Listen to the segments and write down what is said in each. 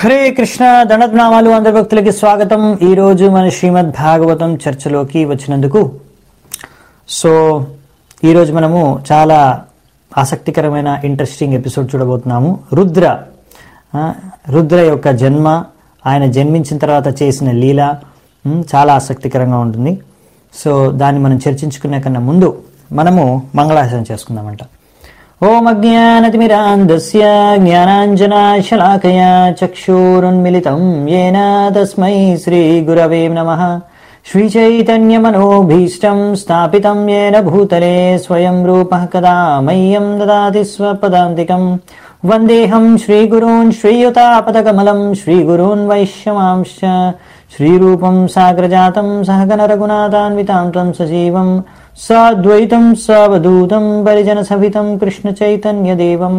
హరే కృష్ణ దండనామాలు అందరి భక్తులకి స్వాగతం ఈ రోజు మన శ్రీమద్ భాగవతం చర్చలోకి వచ్చినందుకు సో ఈరోజు మనము చాలా ఆసక్తికరమైన ఇంట్రెస్టింగ్ ఎపిసోడ్ చూడబోతున్నాము రుద్ర ఆ, రుద్ర యొక్క జన్మ ఆయన జన్మించిన తర్వాత చేసిన లీల ఉమ్, చాలా ఆసక్తికరంగా ఉంటుంది సో దాన్ని మనం చర్చించుకునే కన్నా ముందు మనము మంగళాచరణ చేసుకుందామంట ఓం అజ్ఞానతిమిరాంధస్య జ్ఞానాంజనాశలాకయా చక్షురున్మిలితం येन తస్మై శ్రీగురవే నమః श्रीचैतन्यमनोभीष्टं स्थापितं येन भूतले स्वयं रूपः कदा मह्यं ददाति स्वपदान्तिकं वन्देऽहं श्रीगुरून् श्रीयुतापदकमलं श्रीगुरून् वैश्यमांश्च श्रीरूपं साग्रजातं सहगनरघुनाथान्वितां त्वं सजीवं साद्वैतं सावधूतं परिजनसहितं कृष्णचैतन्यदेवम्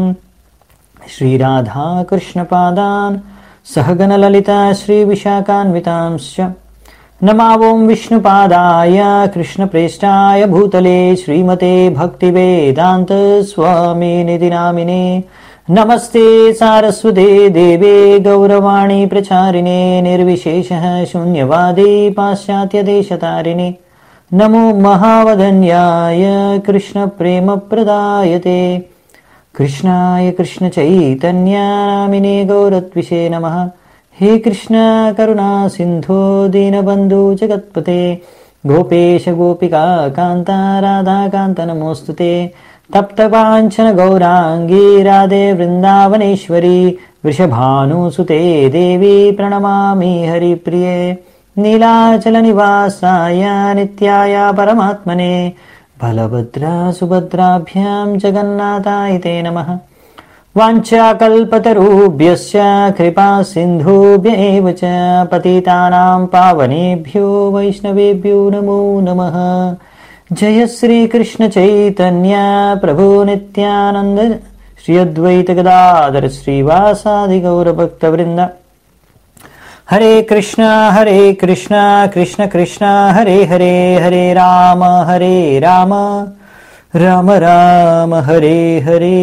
श्रीराधाकृष्णपादान् सहगणललिता श्रीविशाखान्वितांश्च नमावों विष्णुपादाय कृष्णप्रेष्ठाय भूतले श्रीमते भक्तिवेदान्तस्वामिनिधि नामिने नमस्ते सारस्वते देवे गौरवाणी प्रचारिणे निर्विशेषः शून्यवादी पाश्चात्यदेशतारिणे नमो महावदन्याय कृष्णप्रेमप्रदायते कृष्णाय कृष्णचैतन्यामिने गौरत्विषे नमः हे कृष्ण करुणा सिन्धो दीनबन्धु जगत्पते गोपेश गोपिका कान्ता राधाकान्त नमोऽस्तु ते तप्तपाञ्छन गौराङ्गी राधे वृन्दावनेश्वरी वृषभानुसुते देवी प्रणमामि हरिप्रिये नीलाचलनिवासाय नित्याय परमात्मने बलभद्रा सुभद्राभ्यां जगन्नाथाय ते नमः वाञ्छाकल्पतरुभ्यश्च कृपा सिन्धुभ्य एव च पतितानां पावनेभ्यो वैष्णवेभ्यो नमो नमः जय श्रीकृष्णचैतन्य प्रभु नित्यानन्द श्री अद्वैतगदाधर श्रीवासादिगौरभक्तवृन्द हरे कृष्ण हरे कृष्ण कृष्ण कृष्ण हरे हरे हरे राम हरे राम राम राम हरे हरे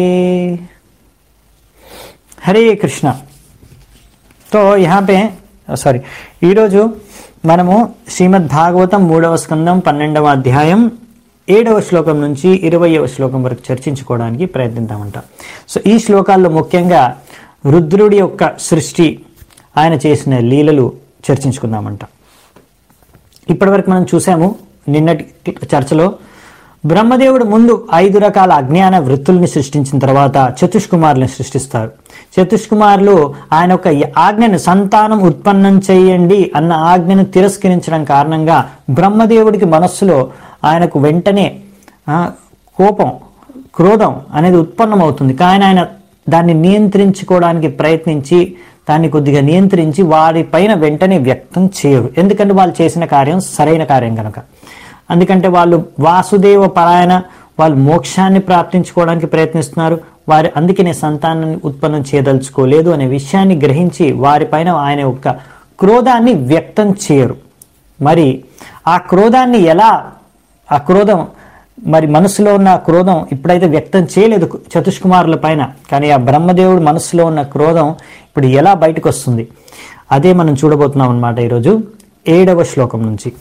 హరే కృష్ణ తో यहाँ पे సారీ ఈరోజు మనము శ్రీమద్ భాగవతం మూడవ స్కందం పన్నెండవ అధ్యాయం ఏడవ శ్లోకం నుంచి ఇరవయవ శ్లోకం వరకు చర్చించుకోవడానికి ప్రయత్నిద్దామంట సో ఈ శ్లోకాల్లో ముఖ్యంగా రుద్రుడి యొక్క సృష్టి ఆయన చేసిన లీలలు చర్చించుకుందామంట ఇప్పటివరకు మనం చూసాము నిన్నటి చర్చలో బ్రహ్మదేవుడు ముందు ఐదు రకాల అజ్ఞాన వృత్తుల్ని సృష్టించిన తర్వాత చతుష్కుమారులను సృష్టిస్తారు చతుష్కుమారులు ఆయన యొక్క ఆజ్ఞను సంతానం ఉత్పన్నం చేయండి అన్న ఆజ్ఞను తిరస్కరించడం కారణంగా బ్రహ్మదేవుడికి మనస్సులో ఆయనకు వెంటనే ఆ, కోపం క్రోధం అనేది ఉత్పన్నమవుతుంది కానీ ఆయన దాన్ని నియంత్రించుకోవడానికి ప్రయత్నించి దాన్ని కొద్దిగా నియంత్రించి వారి పైన వెంటనే వ్యక్తం చేయరు ఎందుకంటే వాళ్ళు చేసిన కార్యం సరైన కార్యం కనుక అందుకంటే వాళ్ళు వాసుదేవ పరాయణ వాళ్ళు మోక్షాన్ని ప్రాప్తించుకోవడానికి ప్రయత్నిస్తున్నారు వారి అందుకనే సంతానాన్ని ఉత్పన్నం చేయదలుచుకోలేదు అనే విషయాన్ని గ్రహించి వారిపైన ఆయన యొక్క క్రోధాన్ని వ్యక్తం చేయరు మరి ఆ క్రోధాన్ని ఎలా ఆ క్రోధం మరి మనసులో ఉన్న ఆ క్రోధం ఇప్పుడైతే వ్యక్తం చేయలేదు చతుష్కుమారుల పైన కానీ ఆ బ్రహ్మదేవుడు మనసులో ఉన్న క్రోధం ఇప్పుడు ఎలా బయటకు వస్తుంది అదే మనం చూడబోతున్నాం అనమాట ఈరోజు ఏడవ శ్లోకం నుంచి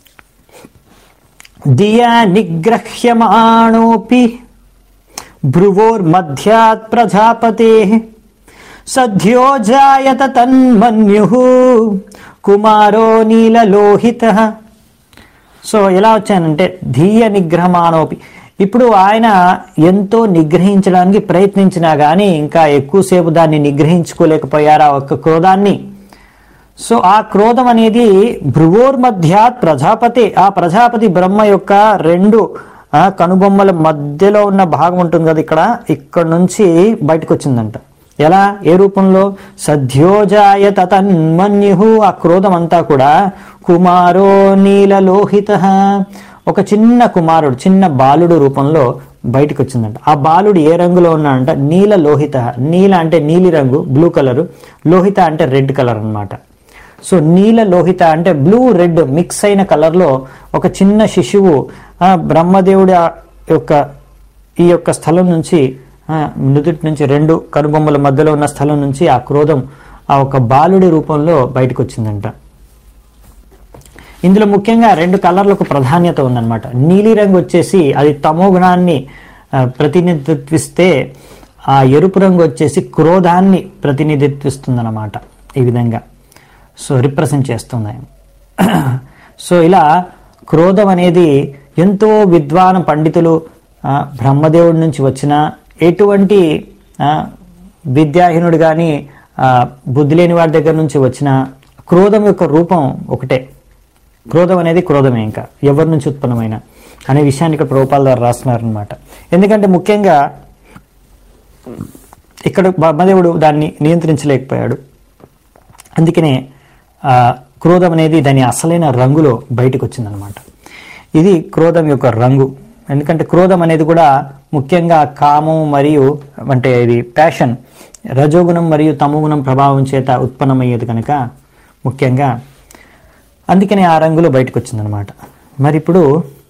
దియా నిగ్రహ్యమాణోపి భ్రువోర్మధ్యాత్ ప్రజాపతే సద్యో జాయత తన్మన్యు కుమారో నీలలోహిత సో ఎలా వచ్చానంటే ధీయ నిగ్రహమానోపి ఇప్పుడు ఆయన ఎంతో నిగ్రహించడానికి ప్రయత్నించినా కానీ ఇంకా ఎక్కువసేపు దాన్ని నిగ్రహించుకోలేకపోయారు ఆ ఒక్క క్రోధాన్ని సో ఆ క్రోధం అనేది భ్రువోర్మధ్యాత్ ప్రజాపతి ఆ ప్రజాపతి బ్రహ్మ యొక్క రెండు ఆ, కనుబొమ్మల మధ్యలో ఉన్న భాగం ఉంటుంది కదా ఇక్కడ ఇక్కడ నుంచి బయటకు వచ్చిందంట ఎలా ఏ రూపంలో సద్యోజాయ తన్మన్యు ఆ క్రోధం అంతా కూడా కుమారో నీలలోహిత ఒక చిన్న కుమారుడు చిన్న బాలుడు రూపంలో బయటకు వచ్చిందంట ఆ బాలుడు ఏ రంగులో ఉన్నాడంట నీల లోహిత నీల అంటే నీలి రంగు బ్లూ కలరు లోహిత అంటే రెడ్ కలర్ అన్నమాట సో నీల లోహిత అంటే బ్లూ రెడ్ మిక్స్ అయిన కలర్లో ఒక చిన్న శిశువు ఆ, బ్రహ్మదేవుడి ఆ యొక్క ఈ యొక్క స్థలం నుంచి ఆ, నుదుటి నుంచి రెండు కనుబొమ్మల మధ్యలో ఉన్న స్థలం నుంచి ఆ క్రోధం ఆ ఒక బాలుడి రూపంలో బయటకు వచ్చిందంట ఇందులో ముఖ్యంగా రెండు కలర్లకు ప్రాధాన్యత ఉందన్నమాట నీలి రంగు వచ్చేసి అది తమో గుణాన్ని ఆ, ప్రతినిధిత్విస్తే ఆ ఎరుపు రంగు వచ్చేసి క్రోధాన్ని ప్రతినిధిత్విస్తుందన్నమాట ఈ విధంగా సో రిప్రజెంట్ చేస్తుంది సో ఇలా క్రోధం అనేది ఎంతో విద్వాన పండితులు ఆ, బ్రహ్మదేవుడి నుంచి వచ్చిన ఎటువంటి ఆ, విద్యాహీనుడు కానీ బుద్ధి లేని వాడి దగ్గర నుంచి వచ్చిన క్రోధం యొక్క రూపం ఒకటే క్రోధం అనేది క్రోధమే ఇంకా ఎవరి నుంచి ఉత్పన్నమైన అనే విషయాన్ని ఇక్కడ ప్రభుపాల ద్వారా రాస్తున్నారనమాట ఎందుకంటే ముఖ్యంగా ఇక్కడ బ్రహ్మదేవుడు దాన్ని నియంత్రించలేకపోయాడు అందుకనే ఆ, క్రోధం అనేది దాని అసలైన రంగులో బయటకు వచ్చిందనమాట ఇది క్రోధం యొక్క రంగు ఎందుకంటే క్రోధం అనేది కూడా ముఖ్యంగా కామం మరియు అంటే ఇది ప్యాషన్ రజోగుణం మరియు తమోగుణం ప్రభావం చేత ఉత్పన్నమయ్యేది కనుక ముఖ్యంగా అందుకనే ఆ రంగులో బయటకు వచ్చిందనమాట మరి ఇప్పుడు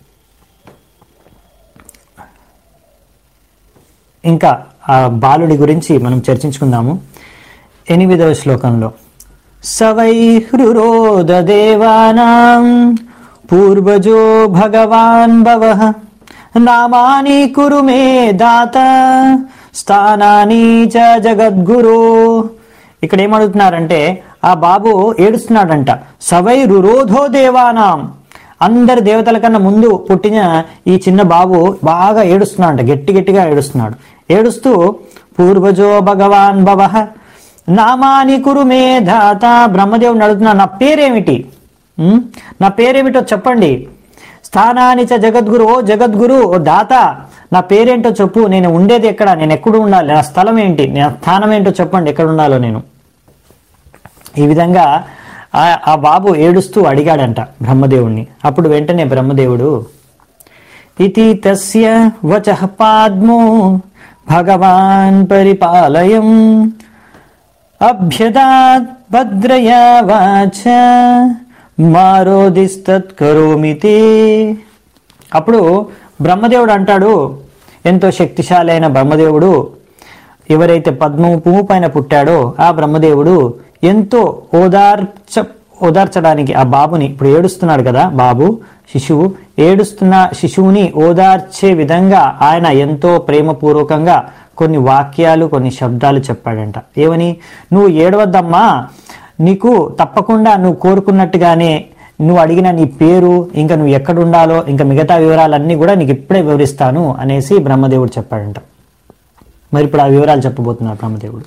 ఇంకా ఆ బాలుడి గురించి మనం చర్చించుకుందాము ఎనిమిదవ శ్లోకంలో సవై హృరోద దేవానాం పూర్వజో భగవాన్ భవ నామాని కురు మే దాత స్థానాని చ జగద్గురు ఇక్కడ ఏమడుగుతున్నారంటే ఆ బాబు ఏడుస్తున్నాడంట సవై రురోధో దేవానాం అందరి దేవతల కన్నా ముందు పుట్టిన ఈ చిన్న బాబు బాగా ఏడుస్తున్నాడంట గట్టి గట్టిగా ఏడుస్తున్నాడు ఏడుస్తూ పూర్వజో భగవాన్ భవ నామాని కురు మే దాత బ్రహ్మదేవుని అడుగుతున్నా నా పేరేమిటి ఉమ్, నా పేరేమిటో చెప్పండి స్థానాని చ జగద్గురు ఓ జగద్గురు ఓ దాత నా పేరేంటో చెప్పు నేను ఉండేది ఎక్కడ నేను ఎక్కడ ఉండాలి నా స్థలం ఏంటి నా స్థానం ఏంటో చెప్పండి ఎక్కడ ఉండాలో నేను ఈ విధంగా ఆ- ఆ బాబు ఏడుస్తూ అడిగాడంట బ్రహ్మదేవుణ్ణి అప్పుడు వెంటనే బ్రహ్మదేవుడు ఇతి తస్య వచ పాద్మో భగవాన్ పరిపాలయం అభ్యదాత్ భద్రయా వాచ మారోదిస్తత్కరోమితి అప్పుడు బ్రహ్మదేవుడు అంటాడు ఎంతో శక్తిశాలి అయిన బ్రహ్మదేవుడు ఎవరైతే పద్మము పువ్వు పైన పుట్టాడో ఆ బ్రహ్మదేవుడు ఎంతో ఓదార్చ ఓదార్చడానికి ఆ బాబుని ఇప్పుడు ఏడుస్తున్నాడు కదా బాబు శిశువు ఏడుస్తున్న శిశువుని ఓదార్చే విధంగా ఆయన ఎంతో ప్రేమపూర్వకంగా కొన్ని వాక్యాలు కొన్ని శబ్దాలు చెప్పాడంట ఏమని నువ్వు ఏడవద్దమ్మా నీకు తప్పకుండా నువ్వు కోరుకున్నట్టుగానే నువ్వు అడిగిన నీ పేరు ఇంకా నువ్వు ఎక్కడ ఉండాలో ఇంకా మిగతా వివరాలన్నీ కూడా నీకు ఇప్పుడే వివరిస్తాను అనేసి బ్రహ్మదేవుడు చెప్పాడంట మరి ఇప్పుడు ఆ వివరాలు చెప్పబోతున్నారు బ్రహ్మదేవుడు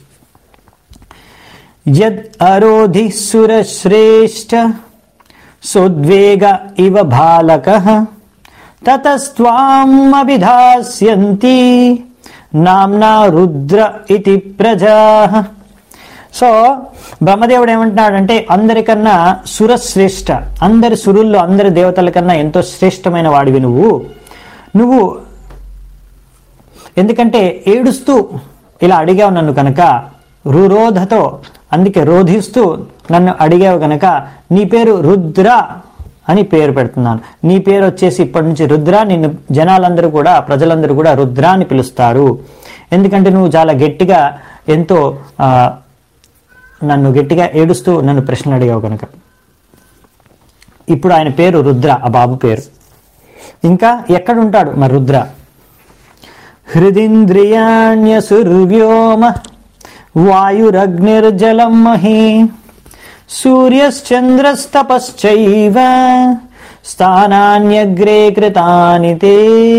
యద్ అరోధి సురశ్రేష్ఠ సోద్వేగ ఇవ బాలక తతస్త్వాం అభిధాస్యంతి నామ్నా రుద్ర ఇతి ప్రజా సో బ్రహ్మదేవుడు ఏమంటున్నాడంటే అందరికన్నా సురశ్రేష్ఠ అందరి సురుల్లో అందరి దేవతల కన్నా ఎంతో శ్రేష్టమైన వాడివి నువ్వు నువ్వు ఎందుకంటే ఏడుస్తూ ఇలా అడిగావు నన్ను కనుక రురోధతో అందుకే రోధిస్తూ నన్ను అడిగావు కనుక నీ పేరు రుద్ర అని పేరు పెడుతున్నాను నీ పేరు వచ్చేసి ఇప్పటి నుంచి రుద్ర నిన్ను జనాలందరూ కూడా ప్రజలందరూ కూడా రుద్ర అని పిలుస్తారు ఎందుకంటే నువ్వు చాలా గట్టిగా ఎంతో ఆ, నన్ను గట్టిగా ఏడుస్తూ నన్ను ప్రశ్నలు అడిగావు కనుక ఇప్పుడు ఆయన పేరు రుద్ర ఆ బాబు పేరు ఇంకా ఎక్కడుంటాడు మరి రుద్ర హృదింద్రియాణ్యసుర్వ్యోమ వాయురగ్నిర్జలం మహీ సూర్యశ్చంద్రస్తపశ్చైవ స్థానాన్యగ్రే కృతాని తే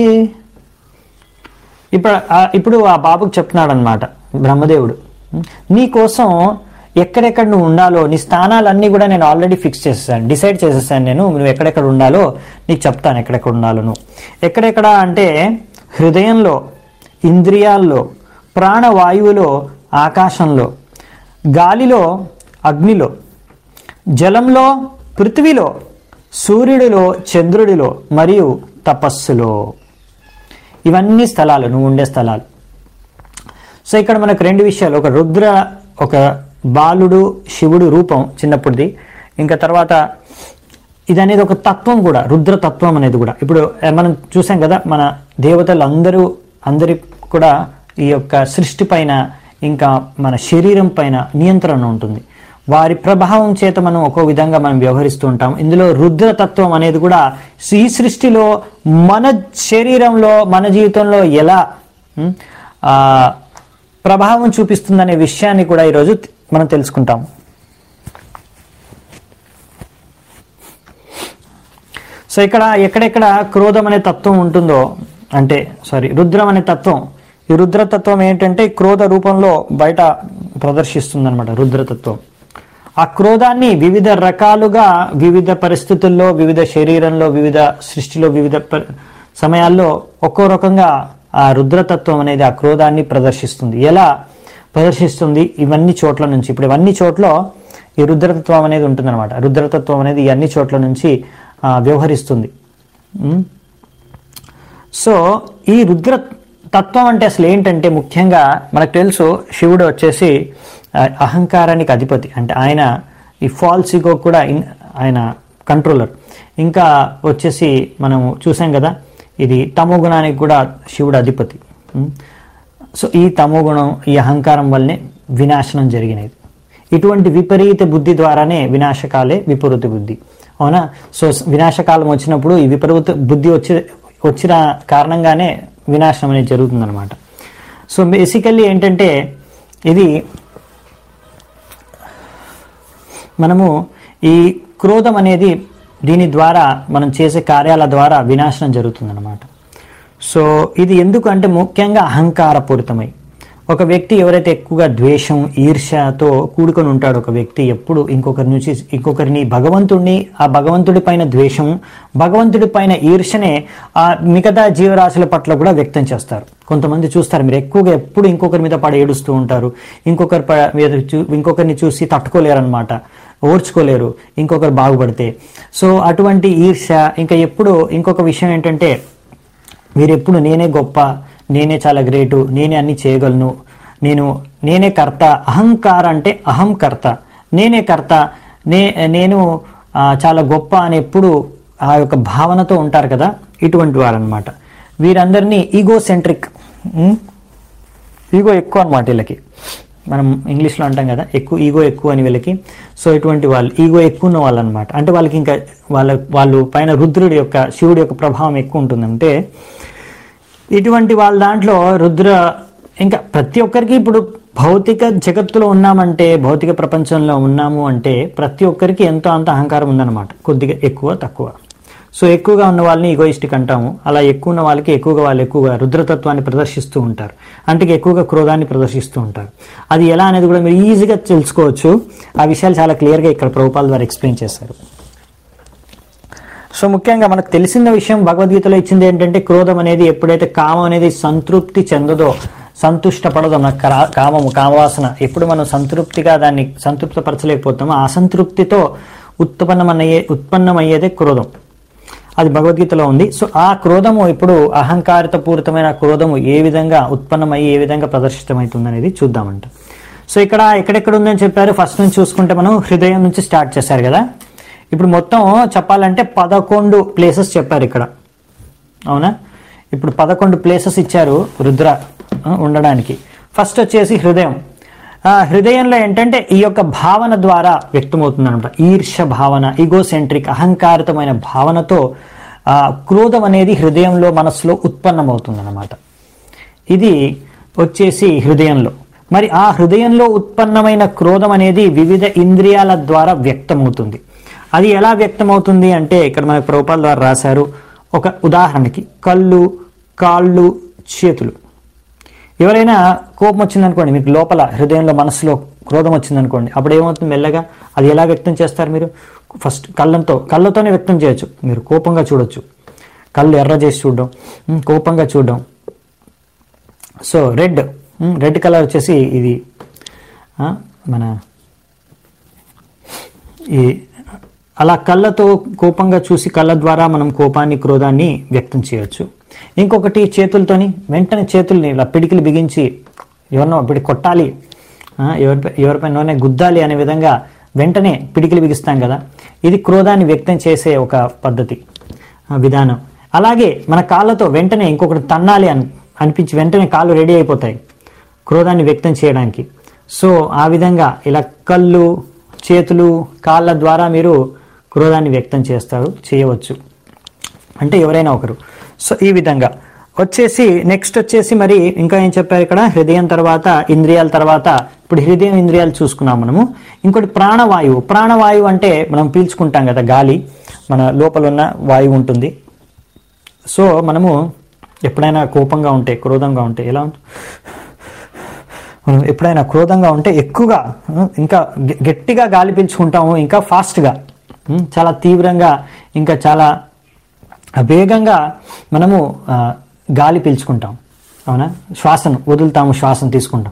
ఇప్పుడు ఆ- ఇప్పుడు ఆ బాబుకు చెప్తున్నాడు అనమాట బ్రహ్మదేవుడు నీ కోసం ఎక్కడెక్కడ నువ్వు ఉండాలో నీ స్థానాలన్నీ కూడా నేను ఆల్రెడీ ఫిక్స్ చేసేసాను డిసైడ్ చేసేసాను నేను నువ్వు ఎక్కడెక్కడ ఉండాలో నీకు చెప్తాను ఎక్కడెక్కడ ఉండాలో నువ్వు ఎక్కడెక్కడ అంటే హృదయంలో ఇంద్రియాల్లో ప్రాణవాయువులో ఆకాశంలో గాలిలో అగ్నిలో జలంలో పృథ్వీలో సూర్యుడిలో చంద్రుడిలో మరియు తపస్సులో ఇవన్నీ స్థలాలు నువ్వు ఉండే స్థలాలు సో ఇక్కడ మనకు రెండు విషయాలు ఒక రుద్ర ఒక బాలుడు శివుడు రూపం చిన్నప్పుడుది ఇంకా తర్వాత ఇది అనేది ఒక తత్వం కూడా రుద్ర తత్వం అనేది కూడా ఇప్పుడు ఆ, మనం చూసాం కదా మన దేవతలు అందరూ అందరి కూడా ఈ యొక్క సృష్టి పైన ఇంకా మన శరీరం పైన నియంత్రణ ఉంటుంది వారి ప్రభావం చేత మనం ఒక్కో విధంగా మనం వ్యవహరిస్తూ ఉంటాం ఇందులో రుద్రతత్వం అనేది కూడా ఈ సృష్టిలో మన శరీరంలో మన జీవితంలో ఎలా ఉం, ఆ, ప్రభావం చూపిస్తుందనే విషయాన్ని కూడా ఈరోజు మనం తెలుసుకుంటాం సో ఇక్కడ ఎక్కడెక్కడ క్రోధం అనే తత్వం ఉంటుందో అంటే సారీ రుద్రం అనే తత్వం ఈ రుద్రతత్వం ఏంటంటే క్రోధ రూపంలో బయట ప్రదర్శిస్తుంది అనమాట రుద్రతత్వం ఆ క్రోధాన్ని వివిధ రకాలుగా వివిధ పరిస్థితుల్లో వివిధ శరీరంలో వివిధ సృష్టిలో వివిధ ప- సమయాల్లో ఒక్కో రకంగా ఆ రుద్రతత్వం అనేది ఆ క్రోధాన్ని ప్రదర్శిస్తుంది ఎలా ప్రదర్శిస్తుంది ఇవన్నీ చోట్ల నుంచి ఇప్పుడు ఇవన్నీ చోట్ల ఈ రుద్రతత్వం అనేది ఉంటుందన్నమాట రుద్రతత్వం అనేది ఈ అన్ని చోట్ల నుంచి ఆ, వ్యవహరిస్తుంది ఉం? సో ఈ రుద్ర తత్వం అంటే అసలు ఏంటంటే ముఖ్యంగా మనకు తెలుసు శివుడు వచ్చేసి ఆ, అహంకారానికి అధిపతి అంటే ఆయన ఈ ఫాల్స్ ఇగో కూడా ఇన్- ఆయన కంట్రోలర్ ఇంకా వచ్చేసి మనం చూసాం కదా ఇది తమో గుణానికి కూడా శివుడు అధిపతి ఉం? సో ఈ తమో గుణం ఈ అహంకారం వల్లనే వినాశనం జరిగినది ఇటువంటి విపరీత బుద్ధి ద్వారానే వినాశకాలే విపరీత బుద్ధి అవునా సో వినాశకాలం వచ్చినప్పుడు ఈ విపరీత బుద్ధి వచ్చి వచ్చిన కారణంగానే వినాశనం అనేది జరుగుతుందన్నమాట సో బేసికల్లీ ఏంటంటే ఇది మనము ఈ క్రోధం అనేది దీని ద్వారా మనం చేసే కార్యాల ద్వారా వినాశనం జరుగుతుందన్నమాట సో ఇది ఎందుకు అంటే ముఖ్యంగా అహంకారపూరితమై ఒక వ్యక్తి ఎవరైతే ఎక్కువగా ద్వేషం ఈర్ష్యతో కూడుకొని ఉంటాడో ఒక వ్యక్తి ఎప్పుడు ఇంకొకరి నుంచి ఇంకొకరిని భగవంతుడిని ఆ భగవంతుడి పైన ద్వేషం భగవంతుడి పైన ఈర్ష్యనే ఆ మిగతా జీవరాశుల పట్ల కూడా వ్యక్తం చేస్తారు కొంతమంది చూస్తారు మీరు ఎక్కువగా ఎప్పుడు ఇంకొకరి మీద పడి ఏడుస్తూ ఉంటారు ఇంకొకరి ప- మీద చూ- ఇంకొకరిని చూసి తట్టుకోలేరు అనమాట ఓర్చుకోలేరు ఇంకొకరు బాగుపడితే సో అటువంటి ఈర్ష్య ఇంకా ఎప్పుడు ఇంకొక విషయం ఏంటంటే మీరు ఎప్పుడు నేనే గొప్ప నేనే చాలా గ్రేటు నేనే అన్ని చేయగలను నేను నేనే కర్త అహంకార అంటే అహం కర్త నేనే కర్త నే నేను ఆ, చాలా గొప్ప అని ఎప్పుడు ఆ యొక్క భావనతో ఉంటారు కదా ఇటువంటి వారనమాట వీరందరినీ ఈగో సెంట్రిక్ ఈగో ఎక్కువ అనమాట వీళ్ళకి మనం ఇంగ్లీష్లో అంటాం కదా ఎక్కువ ఈగో ఎక్కువ అని వీళ్ళకి సో ఇటువంటి వాళ్ళు ఈగో ఎక్కువ ఉన్న వాళ్ళు అనమాట అంటే వాళ్ళకి ఇంకా వాళ్ళ వాళ్ళు పైన రుద్రుడి యొక్క శివుడి యొక్క ప్రభావం ఎక్కువ ఉంటుందంటే ఇటువంటి వాళ్ళ దాంట్లో రుద్ర ఇంకా ప్రతి ఒక్కరికి ఇప్పుడు భౌతిక జగత్తులో ఉన్నామంటే భౌతిక ప్రపంచంలో ఉన్నాము అంటే ప్రతి ఒక్కరికి ఎంతో అంత అహంకారం ఉందన్నమాట కొద్దిగా ఎక్కువ తక్కువ సో ఎక్కువగా ఉన్న వాళ్ళని ఈగోయిస్టిక్ అంటాము అలా ఎక్కువ ఉన్న వాళ్ళకి ఎక్కువగా వాళ్ళు ఎక్కువగా రుద్రతత్వాన్ని ప్రదర్శిస్తూ ఉంటారు అంటే ఎక్కువగా క్రోధాన్ని ప్రదర్శిస్తూ ఉంటారు అది ఎలా అనేది కూడా మీరు ఈజీగా తెలుసుకోవచ్చు ఆ విషయాలు చాలా క్లియర్గా ఇక్కడ ప్రభుపాల ద్వారా ఎక్స్ప్లెయిన్ చేశారు సో ముఖ్యంగా మనకు తెలిసిన విషయం భగవద్గీతలో ఇచ్చింది ఏంటంటే క్రోధం అనేది ఎప్పుడైతే కామం అనేది సంతృప్తి చెందదో సంతుష్టపడదో మన కరా- కామము కామవాసన ఎప్పుడు మనం సంతృప్తిగా దాన్ని సంతృప్తపరచలేకపోతామో ఆ అసంతృప్తితో ఉత్పన్నమయ్యే ఉత్పన్నమయ్యేదే క్రోధం అది భగవద్గీతలో ఉంది సో ఆ క్రోధము ఇప్పుడు అహంకారిత పూరితమైన క్రోధము ఏ విధంగా ఉత్పన్నమయ్యి ఏ విధంగా ప్రదర్శితమవుతుంది అనేది చూద్దామంట సో ఇక్కడ ఎక్కడెక్కడ ఉందని చెప్పారు ఫస్ట్ నుంచి చూసుకుంటే మనం హృదయం నుంచి స్టార్ట్ చేశారు కదా ఇప్పుడు మొత్తం చెప్పాలంటే పదకొండు ప్లేసెస్ చెప్పారు ఇక్కడ అవునా ఇప్పుడు పదకొండు ప్లేసెస్ ఇచ్చారు రుద్ర ఆ, ఉండడానికి ఫస్ట్ వచ్చేసి హృదయం ఆ హృదయంలో ఏంటంటే ఈ యొక్క భావన ద్వారా వ్యక్తమవుతుంది అనమాట ఈర్ష భావన ఈగోసెంట్రిక్ అహంకారితమైన భావనతో ఆ క్రోధం అనేది హృదయంలో మనసులో ఉత్పన్నమవుతుంది అనమాట ఇది వచ్చేసి హృదయంలో మరి ఆ హృదయంలో ఉత్పన్నమైన క్రోధం అనేది వివిధ ఇంద్రియాల ద్వారా వ్యక్తమవుతుంది అది ఎలా వ్యక్తమవుతుంది అంటే ఇక్కడ మనకు ప్రభుపాల ద్వారా రాశారు ఒక ఉదాహరణకి కళ్ళు కాళ్ళు చేతులు ఎవరైనా కోపం వచ్చిందనుకోండి మీకు లోపల హృదయంలో మనసులో క్రోధం వచ్చిందనుకోండి అప్పుడు ఏమవుతుంది మెల్లగా అది ఎలా వ్యక్తం చేస్తారు మీరు ఫస్ట్ కళ్ళంతో కళ్ళతోనే వ్యక్తం చేయొచ్చు మీరు కోపంగా చూడొచ్చు కళ్ళు ఎర్ర చేసి చూడడం ఉమ్, కోపంగా చూడడం so red um, red colour వచ్చేసి ఇది ఆ, మన ఈ అలా కళ్ళతో కోపంగా చూసి కళ్ళ ద్వారా మనం కోపాన్ని క్రోధాన్ని వ్యక్తం చేయొచ్చు ఇంకొకటి చేతులతోని వెంటనే చేతుల్ని ఇలా పిడికిలు బిగించి ఎవరినో పిడి కొట్టాలి ఆ, ఎవరిపై ఎవరిపైననే గుద్దాలి అనే విధంగా వెంటనే పిడికిలు బిగిస్తాం కదా ఇది క్రోధాన్ని వ్యక్తం చేసే ఒక పద్ధతి ఆ, విధానం అలాగే మన కాళ్ళతో వెంటనే ఇంకొకటి తన్నాలి అని అనిపించి వెంటనే కాళ్ళు రెడీ అయిపోతాయి క్రోధాన్ని వ్యక్తం చేయడానికి సో ఆ విధంగా ఇలా కళ్ళు చేతులు కాళ్ళ ద్వారా మీరు క్రోధాన్ని వ్యక్తం చేస్తారు చేయవచ్చు అంటే ఎవరైనా ఒకరు సో ఈ విధంగా వచ్చేసి నెక్స్ట్ వచ్చేసి మరి ఇంకా ఏం చెప్పారు ఇక్కడ హృదయం తర్వాత ఇంద్రియాల తర్వాత ఇప్పుడు హృదయం ఇంద్రియాలు చూసుకున్నాం మనము ఇంకోటి ప్రాణవాయువు ప్రాణవాయువు అంటే మనం పీల్చుకుంటాం కదా గాలి మన లోపల ఉన్న వాయువు ఉంటుంది సో మనము ఎప్పుడైనా కోపంగా ఉంటే క్రోధంగా ఉంటే ఎలా ఉంటుంది మనం ఎప్పుడైనా క్రోధంగా ఉంటే ఎక్కువగా ఉం, ఇంకా గె- గట్టిగా గాలి పీల్చుకుంటాము ఇంకా ఫాస్ట్గా ఉం, చాలా తీవ్రంగా ఇంకా చాలా వేగంగా మనము ఆ, గాలి పీల్చుకుంటాం అవునా శ్వాసను వదులుతాము శ్వాసను తీసుకుంటాం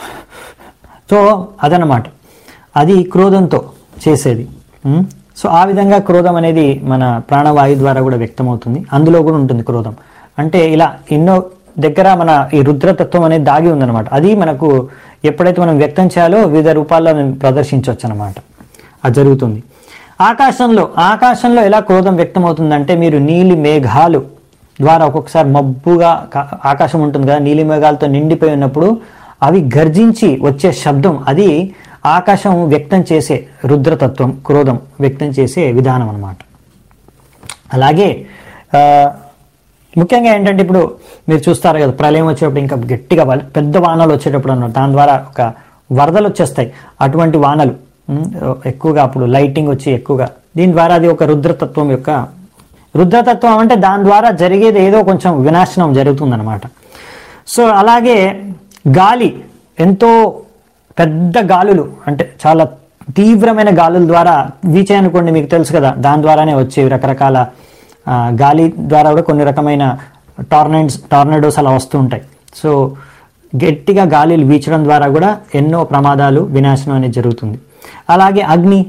సో అదనమాట అది క్రోధంతో చేసేది ఉం? సో ఆ విధంగా క్రోధం అనేది మన ప్రాణవాయు ద్వారా కూడా వ్యక్తమవుతుంది అందులో కూడా ఉంటుంది క్రోధం అంటే ఇలా ఎన్నో దగ్గర మన ఈ రుద్రతత్వం అనేది దాగి ఉందన్నమాట అది మనకు ఎప్పుడైతే మనం వ్యక్తం చేయాలో వివిధ రూపాల్లో ప్రదర్శించవచ్చు అనమాట అది జరుగుతుంది ఆకాశంలో ఆకాశంలో ఎలా క్రోధం వ్యక్తమవుతుందంటే మీరు నీలి మేఘాలు ద్వారా ఒక్కొక్కసారి మబ్బుగా కా- ఆకాశం ఉంటుంది కదా నీలి మేఘాలతో నిండిపోయి ఉన్నప్పుడు అవి గర్జించి వచ్చే శబ్దం అది ఆకాశం వ్యక్తం చేసే రుద్రతత్వం క్రోధం వ్యక్తం చేసే విధానం అన్నమాట అలాగే ఆ, ముఖ్యంగా ఏంటంటే ఇప్పుడు మీరు చూస్తారు కదా ప్రళయం వచ్చేటప్పుడు ఇంకా గట్టిగా వల- పెద్ద వానలు వచ్చేటప్పుడు అన్నమాట దాని ద్వారా ఒక వరదలు వచ్చేస్తాయి అటువంటి వానలు ఉమ్, ఎక్కువగా అప్పుడు లైటింగ్ వచ్చి ఎక్కువగా దీని ద్వారా అది ఒక రుద్రతత్వం యొక్క రుద్రతత్వం అంటే దాని ద్వారా జరిగేది ఏదో కొంచెం వినాశనం జరుగుతుందన్నమాట సో అలాగే గాలి ఎంతో పెద్ద గాలులు అంటే చాలా తీవ్రమైన గాలుల ద్వారా వీచాయనుకోండి మీకు తెలుసు కదా దాని ద్వారానే వచ్చేవి రకరకాల ఆ, గాలి ద్వారా కూడా కొన్ని రకమైన టార్నైడ్స్ టార్నడోస్ అలా వస్తూ ఉంటాయి సో గట్టిగా గాలిలు వీచడం ద్వారా కూడా ఎన్నో ప్రమాదాలు వినాశనం అనేది జరుగుతుంది అలాగే అగ్ని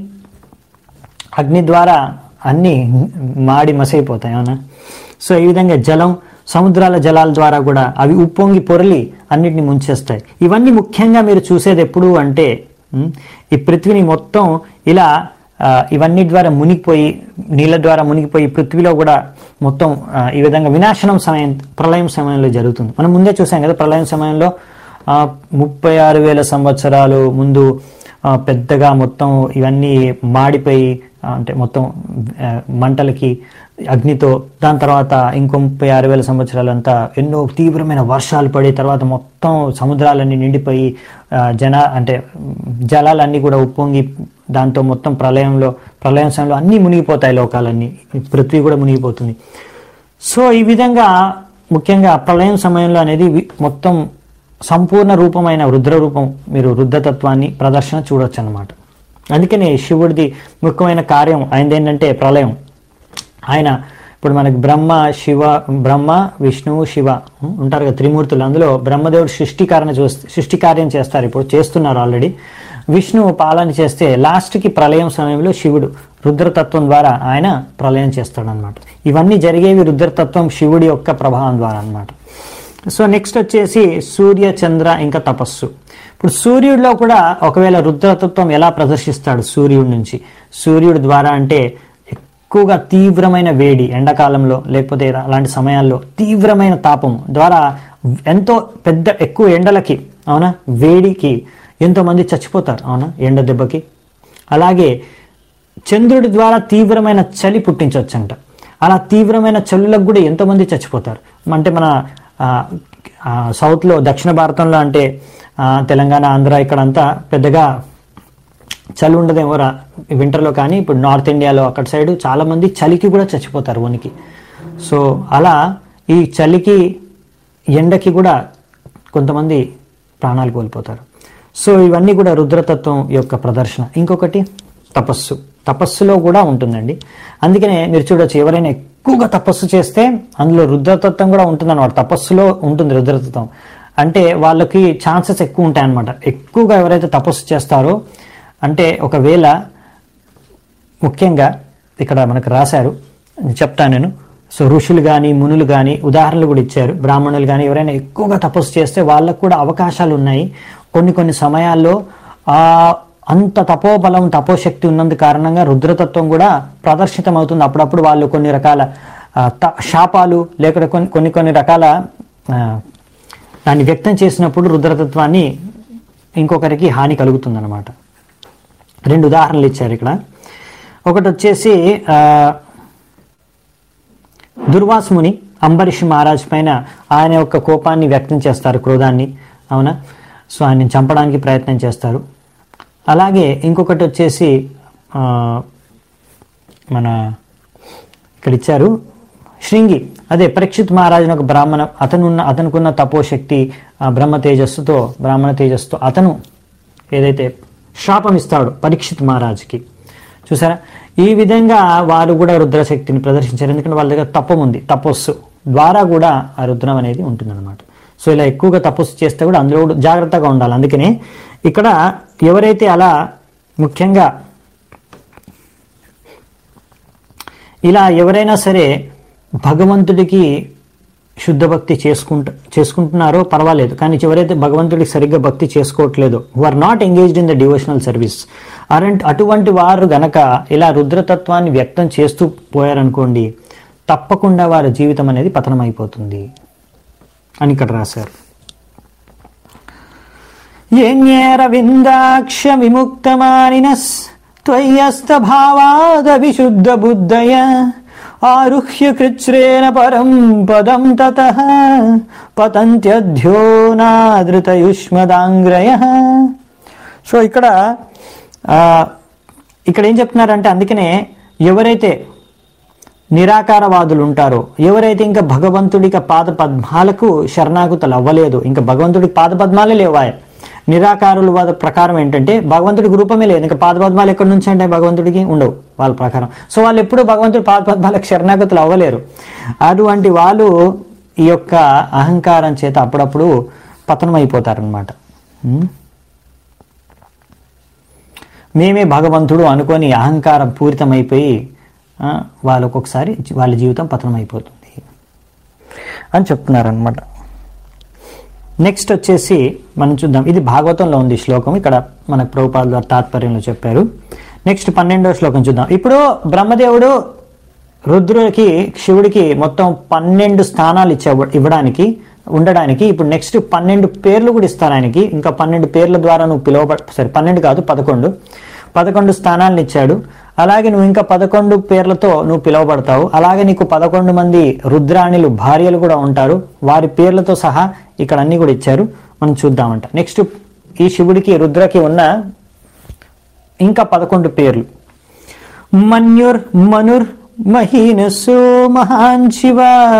అగ్ని ద్వారా అన్నీ మాడి మసైపోతాయి అవునా సో ఈ విధంగా జలం సముద్రాల జలాల ద్వారా కూడా అవి ఉప్పొంగి పొరలి అన్నిటిని ముంచేస్తాయి ఇవన్నీ ముఖ్యంగా మీరు చూసేది ఎప్పుడు అంటే ఉమ్, ఈ పృథ్వీని మొత్తం ఇలా ఆ, ఇవన్నీ ద్వారా మునిగిపోయి నీళ్ళ ద్వారా మునిగిపోయి పృథ్వీలో కూడా మొత్తం ఆ, ఈ విధంగా వినాశనం సమయం ప్రళయం సమయంలో జరుగుతుంది మనం ముందే చూసాం కదా ప్రళయం సమయంలో ఆ, ముప్పై ఆరు వేల సంవత్సరాలు ముందు ఆ, పెద్దగా మొత్తం ఇవన్నీ మాడిపోయి ఆ, అంటే మొత్తం ఆ, మంటలకి అగ్నితో దాని తర్వాత ఇంకో ముప్పై ఆరు వేల సంవత్సరాలంతా ఎన్నో తీవ్రమైన వర్షాలు పడి తర్వాత మొత్తం సముద్రాలన్నీ నిండిపోయి ఆ, జన అంటే జలాలన్నీ కూడా ఉప్పొంగి దాంతో మొత్తం ప్రళయంలో ప్రళయం సమయంలో అన్నీ మునిగిపోతాయి లోకాలన్నీ పృథ్వీ కూడా మునిగిపోతుంది సో ఈ విధంగా ముఖ్యంగా ప్రళయం సమయంలో అనేది వి- మొత్తం సంపూర్ణ రూపమైన రుద్ర రూపం మీరు రుద్రతత్వాన్ని ప్రదర్శన చూడొచ్చు అనమాట అందుకని శివుడిది ముఖ్యమైన కార్యం ఆయనది ఏంటంటే ప్రళయం ఆయన ఇప్పుడు మనకి బ్రహ్మ శివ బ్రహ్మ విష్ణువు శివ ఉం, ఉంటారు కదా త్రిమూర్తులు అందులో బ్రహ్మదేవుడు సృష్టికారణ చూస్తే సృష్టి కార్యం చేస్తారు ఇప్పుడు చేస్తున్నారు ఆల్రెడీ విష్ణువు పాలన చేస్తే లాస్ట్కి ప్రళయం సమయంలో శివుడు రుద్రతత్వం ద్వారా ఆయన ప్రళయం చేస్తాడనమాట ఇవన్నీ జరిగేవి రుద్రతత్వం శివుడి యొక్క ప్రభావం ద్వారా అన్నమాట సో నెక్స్ట్ వచ్చేసి సూర్య చంద్ర ఇంకా తపస్సు ఇప్పుడు సూర్యుడిలో కూడా ఒకవేళ రుద్రతత్వం ఎలా ప్రదర్శిస్తాడు సూర్యుడి నుంచి సూర్యుడి ద్వారా అంటే ఎక్కువగా తీవ్రమైన వేడి ఎండాకాలంలో లేకపోతే అలాంటి సమయాల్లో తీవ్రమైన తాపం ద్వారా ఎంతో పెద్ద ఎక్కువ ఎండలకి అవునా వేడికి ఎంతో మంది చచ్చిపోతారు అవునా ఎండ దెబ్బకి అలాగే చంద్రుడి ద్వారా తీవ్రమైన చలి పుట్టించవచ్చంట అలా తీవ్రమైన చలులకు కూడా ఎంతోమంది చచ్చిపోతారు అంటే మన ఆ, ఆ, సౌత్లో దక్షిణ భారతంలో అంటే ఆ, తెలంగాణ ఆంధ్ర ఇక్కడంతా పెద్దగా చలి ఉండదేమో రా వింటర్లో కానీ ఇప్పుడు నార్త్ ఇండియాలో అక్కడ సైడ్ చాలా మంది చలికి కూడా చచ్చిపోతారు వనికి సో అలా ఈ చలికి ఎండకి కూడా కొంతమంది ప్రాణాలు కోల్పోతారు సో ఇవన్నీ కూడా రుద్రతత్వం యొక్క ప్రదర్శన ఇంకొకటి తపస్సు తపస్సులో కూడా ఉంటుందండి అందుకనే మీరు చూడొచ్చు ఎవరైనా ఎక్కువగా తపస్సు చేస్తే అందులో రుద్రతత్వం కూడా ఉంటుంది అనమాట తపస్సులో ఉంటుంది రుద్రతత్వం అంటే వాళ్ళకి ఛాన్సెస్ ఎక్కువ ఉంటాయి అనమాట ఎక్కువగా ఎవరైతే తపస్సు చేస్తారో అంటే ఒకవేళ ముఖ్యంగా ఇక్కడ మనకు రాశారు చెప్తాను నేను సో ఋషులు కానీ మునులు కానీ ఉదాహరణలు కూడా ఇచ్చారు బ్రాహ్మణులు కానీ ఎవరైనా ఎక్కువగా తపస్సు చేస్తే వాళ్ళకు కూడా అవకాశాలు ఉన్నాయి కొన్ని కొన్ని సమయాల్లో ఆ అంత తపోబలం తపోశక్తి ఉన్నందు కారణంగా రుద్రతత్వం కూడా ప్రదర్శితం అవుతుంది అప్పుడప్పుడు వాళ్ళు కొన్ని రకాల ఆ, త- శాపాలు లేకపోతే కొన్ని కొన్ని కొన్ని రకాల ఆ, దాన్ని వ్యక్తం చేసినప్పుడు రుద్రతత్వాన్ని ఇంకొకరికి హాని కలుగుతుందన్నమాట రెండు ఉదాహరణలు ఇచ్చారు ఇక్కడ ఒకటి వచ్చేసి ఆ, దుర్వాసుముని అంబరీష్ మహారాజ్ పైన ఆయన యొక్క కోపాన్ని వ్యక్తం చేస్తారు క్రోధాన్ని అవునా సో ఆయన్ని చంపడానికి ప్రయత్నం చేస్తారు అలాగే ఇంకొకటి వచ్చేసి ఆ, మన ఇక్కడ ఇచ్చారు శృంగి అదే పరీక్షిత్ మహారాజుని ఒక బ్రాహ్మణ అతనున్న అతనుకున్న తపోశక్తి ఆ బ్రహ్మ తేజస్సుతో బ్రాహ్మణ తేజస్సుతో అతను ఏదైతే శాపం ఇస్తాడు పరీక్షిత్ మహారాజుకి చూసారా ఈ విధంగా వారు కూడా రుద్రశక్తిని ప్రదర్శించారు ఎందుకంటే వాళ్ళ దగ్గర తపం ఉంది తపస్సు ద్వారా కూడా ఆ రుద్రం అనేది ఉంటుందన్నమాట సో ఇలా ఎక్కువగా తపస్సు చేస్తే కూడా అందులో కూడా జాగ్రత్తగా ఉండాలి అందుకనే ఇక్కడ ఎవరైతే అలా ముఖ్యంగా ఇలా ఎవరైనా సరే భగవంతుడికి శుద్ధ భక్తి చేసుకుంట చేసుకుంటున్నారో పర్వాలేదు కానీ ఎవరైతే భగవంతుడికి సరిగ్గా భక్తి చేసుకోవట్లేదు who are not engaged in the devotional service aren't అటువంటి వారు గనక ఇలా రుద్రతత్వాన్ని వ్యక్తం చేస్తూ పోయారనుకోండి తప్పకుండా వారి జీవితం అనేది పతనమైపోతుంది అని ఇక్కడ రాశారు ఏణ్యేరవిందాక్ష విముక్తమానినస్ త్వయ్యస్త భావాద విశుద్ధ బుద్ధయ ఆరుహ్య కృచ్రేణ పరం పదం తతః పతంత్యధ్యో నాదృతయుష్మదాంగ్రయ సో ఇక్కడ ఆ, ఇక్కడ ఏం చెప్తున్నారంటే అందుకనే ఎవరైతే నిరాకారవాదులు ఉంటారో ఎవరైతే ఇంకా భగవంతుడికి పాద పద్మాలకు శరణాగతులు అవ్వలేదు ఇంకా భగవంతుడికి పాద పద్మాలే లేవా నిరాకారుల వాద ప్రకారం ఏంటంటే భగవంతుడికి రూపమే లేదు ఇంకా పాద పద్మాలు ఎక్కడి నుంచి అంటే భగవంతుడికి ఉండవు వాళ్ళ ప్రకారం సో వాళ్ళు ఎప్పుడూ భగవంతుడి పాద పద్మాలకు శరణాగతులు అవ్వలేరు అటువంటి వాళ్ళు ఈ యొక్క అహంకారం చేత అప్పుడప్పుడు పతనం అయిపోతారనమాట మేమే భగవంతుడు అనుకొని అహంకారం పూరితమైపోయి ఆ, వాళ్ళు ఒక్కొక్కసారి జీ- వాళ్ళ జీవితం పతనం అయిపోతుంది అని చెప్తున్నారనమాట నెక్స్ట్ వచ్చేసి మనం చూద్దాం ఇది భాగవతంలో ఉంది ఈ శ్లోకం ఇక్కడ మనకు ప్రభుపాద ద్వారా తాత్పర్యంలో చెప్పారు నెక్స్ట్ పన్నెండవ శ్లోకం చూద్దాం ఇప్పుడు బ్రహ్మదేవుడు రుద్రుడికి శివుడికి మొత్తం పన్నెండు స్థానాలు ఇచ్చే ఇవ్వడానికి ఉండడానికి ఇప్పుడు నెక్స్ట్ పన్నెండు పేర్లు కూడా ఇస్తారు ఆయనకి ఇంకా పన్నెండు పేర్ల ద్వారా నువ్వు పిలువబ సరే పన్నెండు కాదు పదకొండు పదకొండు స్థానాలను ఇచ్చాడు అలాగే నువ్వు ఇంకా పదకొండు పేర్లతో నువ్వు పిలువబడతావు అలాగే నీకు పదకొండు మంది రుద్రాణులు భార్యలు కూడా ఉంటారు వారి పేర్లతో సహా ఇక్కడ అన్ని కూడా ఇచ్చారు మనం చూద్దామంట నెక్స్ట్ ఈ శివుడికి రుద్రకి ఉన్న ఇంకా పదకొండు పేర్లు మన్యుర్ మనుర్ మహీనసు మహాన్ శివ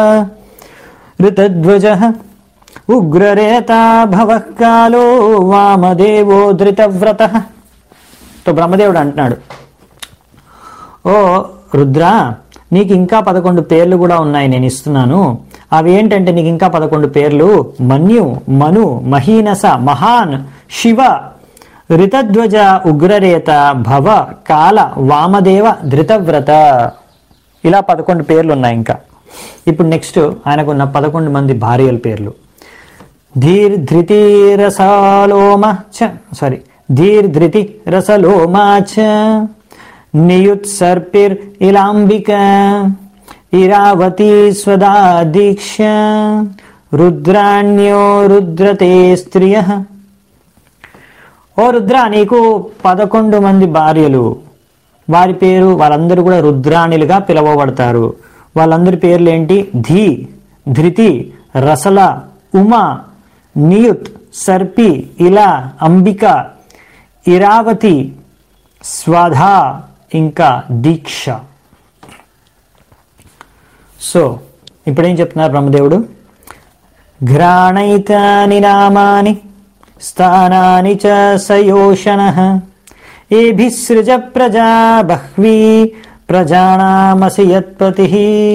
ఋతధ్వజ ఉగ్రరేత భవః కాలో వామదేవో ధృతవ్రత తో బ్రహ్మదేవుడు అంటున్నాడు ఓ రుద్ర నీకు ఇంకా పదకొండు పేర్లు కూడా ఉన్నాయి నేను ఇస్తున్నాను అవి ఏంటంటే నీకు ఇంకా పదకొండు పేర్లు మన్యు మను మహీనస మహాన్ శివ రితధ్వజ ఉగ్రరేత భవ కాల వామదేవ ధృతవ్రత ఇలా పదకొండు పేర్లు ఉన్నాయి ఇంకా ఇప్పుడు నెక్స్ట్ ఆయనకున్న పదకొండు మంది భార్యల పేర్లు ధీర్ ధృతి రసలోమ చ సారీ ధీర్ ధృతి రసలోమ చ నియుత్ సర్పిర్ ఇలాంబిక ఇరావతి స్వదా దీక్ష రుద్రాణ్యో రుద్రతే స్త్రియ ఓ రుద్ర నీకు పదకొండు మంది భార్యలు వారి పేరు వాళ్ళందరూ కూడా రుద్రాణిలుగా పిలువబడతారు వాళ్ళందరి పేర్లు ఏంటి ధీ ధృతి రసల ఉమ నియుత్ సర్పి ఇలా అంబిక ఇరావతి స్వధ ఇంకా దీక్ష సో ఇప్పుడేం చెప్తున్నారు బ్రహ్మదేవుడు ఘ్రాణైతాని నామాని స్థానాని చ సయోషణ ఏభిసృజ ప్రజా బహ్వీ ప్రజానామసి యత్పతి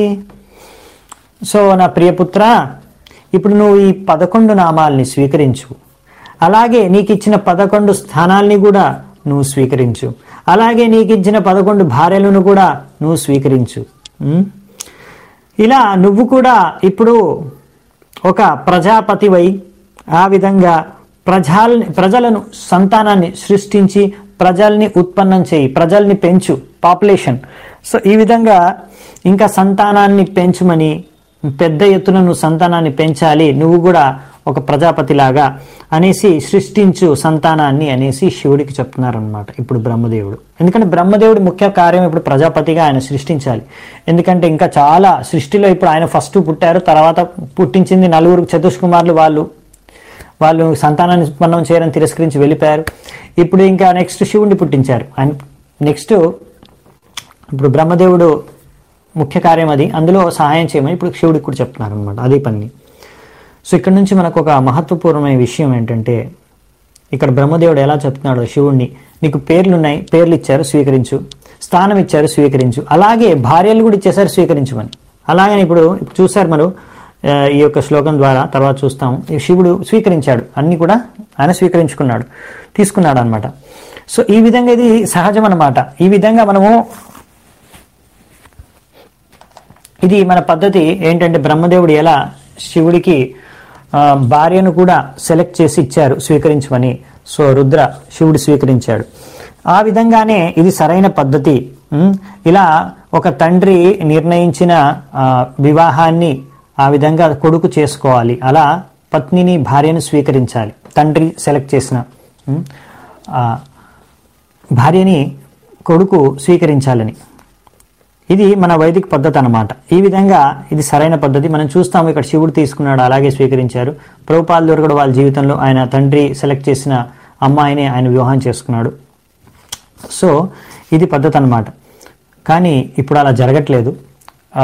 సో నా ప్రియపుత్ర ఇప్పుడు నువ్వు ఈ పదకొండు నామాల్ని స్వీకరించు అలాగే నీకు ఇచ్చిన పదకొండు స్థానాల్ని కూడా నువ్వు స్వీకరించు అలాగే నీకు ఇచ్చిన పదకొండు భార్యలను కూడా నువ్వు స్వీకరించు ఉం? ఇలా నువ్వు కూడా ఇప్పుడు ఒక ప్రజాపతివై ఆ విధంగా ప్రజల్ని ప్రజలను సంతానాన్ని సృష్టించి ప్రజల్ని ఉత్పన్నం చేయి ప్రజల్ని పెంచు పాపులేషన్ సో ఈ విధంగా ఇంకా సంతానాన్ని పెంచుమని పెద్ద ఎత్తున నువ్వు సంతానాన్ని పెంచాలి నువ్వు కూడా ఒక ప్రజాపతిలాగా అనేసి సృష్టించు సంతానాన్ని అనేసి శివుడికి చెప్తున్నారనమాట ఇప్పుడు బ్రహ్మదేవుడు ఎందుకంటే బ్రహ్మదేవుడి ముఖ్య కార్యం ఇప్పుడు ప్రజాపతిగా ఆయన సృష్టించాలి ఎందుకంటే ఇంకా చాలా సృష్టిలో ఇప్పుడు ఆయన ఫస్ట్ పుట్టారు తర్వాత పుట్టించింది నలుగురు చతుష్కుమారులు వాళ్ళు వాళ్ళు సంతానాన్ని ఉత్పన్నం చేయడం తిరస్కరించి వెళ్ళిపోయారు ఇప్పుడు ఇంకా నెక్స్ట్ శివుడిని పుట్టించారు ఆయన నెక్స్ట్ ఇప్పుడు బ్రహ్మదేవుడు ముఖ్య కార్యం అది అందులో సహాయం చేయమని ఇప్పుడు శివుడికి కూడా చెప్తున్నారు అనమాట అదే పని సో ఇక్కడ నుంచి మనకు ఒక మహత్వపూర్ణమైన విషయం ఏంటంటే ఇక్కడ బ్రహ్మదేవుడు ఎలా చెప్తున్నాడు శివుణ్ణి నీకు పేర్లు ఉన్నాయి పేర్లు ఇచ్చారు స్వీకరించు స్థానం ఇచ్చారు స్వీకరించు అలాగే భార్యలు కూడా ఇచ్చేసారు స్వీకరించమని అలాగని ఇప్పుడు ఇప్పుడు చూసారు మనం ఆ, ఈ యొక్క శ్లోకం ద్వారా తర్వాత చూస్తాం ఈ శివుడు స్వీకరించాడు అన్ని కూడా ఆయన స్వీకరించుకున్నాడు తీసుకున్నాడు అనమాట సో ఈ విధంగా ఇది సహజం అన్నమాట ఈ విధంగా మనము ఇది మన పద్ధతి ఏంటంటే బ్రహ్మదేవుడు ఎలా శివుడికి ఆ, భార్యను కూడా సెలెక్ట్ చేసి ఇచ్చారు స్వీకరించమని సో రుద్ర శివుడు స్వీకరించాడు ఆ విధంగానే ఇది సరైన పద్ధతి ఉమ్, ఇలా ఒక తండ్రి నిర్ణయించిన ఆ, వివాహాన్ని ఆ విధంగా కొడుకు చేసుకోవాలి అలా పత్నిని భార్యను స్వీకరించాలి తండ్రి సెలెక్ట్ చేసిన ఉమ్, ఆ, భార్యని కొడుకు స్వీకరించాలని ఇది మన వైదిక పద్ధతి అన్నమాట ఈ విధంగా ఇది సరైన పద్ధతి మనం చూస్తాము ఇక్కడ శివుడు తీసుకున్నాడు అలాగే స్వీకరించారు ప్రభుపాల్ ద్వారా కూడా వాళ్ళ జీవితంలో ఆయన తండ్రి సెలెక్ట్ చేసిన అమ్మాయిని ఆయన వివాహం చేసుకున్నాడు సో ఇది పద్ధతి అన్నమాట కానీ ఇప్పుడు అలా జరగట్లేదు ఆ,